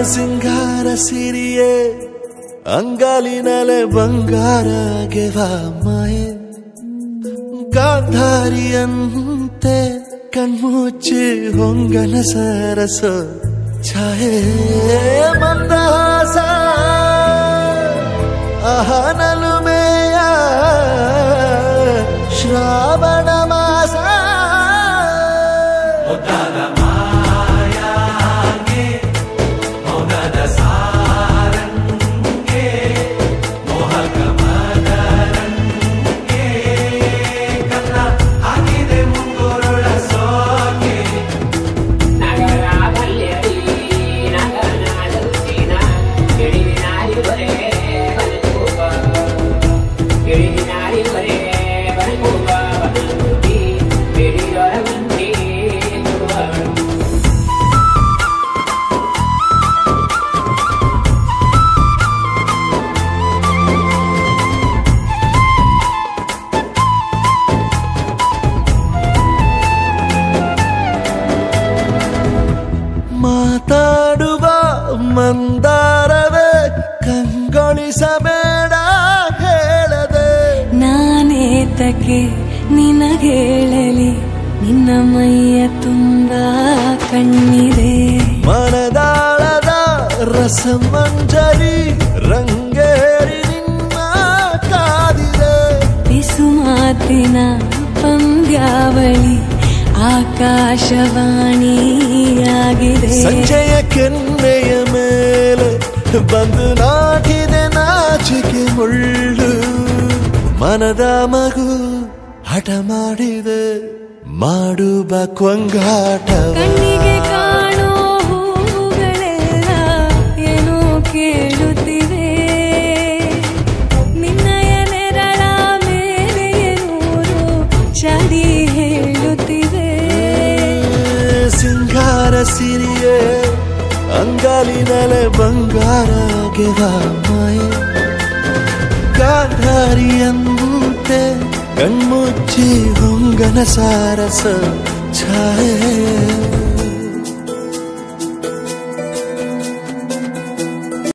ಸಿಂಗಾರ ಸಿರಿಯೇ ಅಂಗಾಲಿನಲೆ ಬಂಗಾರ ಗೆವ ಮಾಯೆ ಗಾಂಧಾರಿಯಂತೆ ಕಣ್ಮುಚ್ಚಿ ಹೊಂಗನ ಸರಸ ಛಾಯೆ ಮಂದಹಾಸ ಅಹನಲುಮೆಯ ಶ್ರಾವಣ ಮಾಸ ಮಾತಾಡುವ ಮಂದಾರವೇ ಕಂಗೊಳಿಸಬೇಡ ಹೇಳದೆ ನಾನೇತಕ್ಕೆ ನಿನಗೇಳಲಿ ನಿನ್ನ ಮೈಯ ತುಂಬ ಕಣ್ಣಿದೆ ಮನದಾಳದ ರಸಮಂಜರಿ ರಂಗೇರಿ ನಿನ್ನ ಕಾದಿದೆ ಬಿಸು ಮಾತಿನ ಪಂದ್ಯಾವಳಿ ಆಕಾಶವಾಣಿಯಾಗಿದೆ ಸಂಜೆಯ ಕೆನ್ನೆಯ ಮೇಲೆ ಬಂದು ನಾಟಿದೆ ನಾಚಿಕೆ ಮುಳ್ಳು ಮನದ ಮಗು ಹಠ ಮಾಡಿದೆ ಮಾಡುವ ಕೊಂಗಾಟವ ಕಣ್ಣಿಗೆ ಕಾಣೋ ಹೂಗಳೆಲ್ಲ ಏನೋ ಕೇಳುತ್ತಿವೆ ನಿನ್ನಯ ನೆರಳ ಮೇಲೆ ನೂರು ಚಡಿ ಹೇಳುತ್ತಿವೆ ಸಿಂಗಾರ ಸಿರಿಯೇ ಅಂಗಾಲಿನಲೆ ಬಂಗಾರ ಗೆವ ಮಾಯೆ ಗಾಂಧಾರಿಯಂತೆ ಕಣ್ಮುಚ್ಚಿ ಹೊಂಗನ ಸಾರಸ ಛಾಯೆ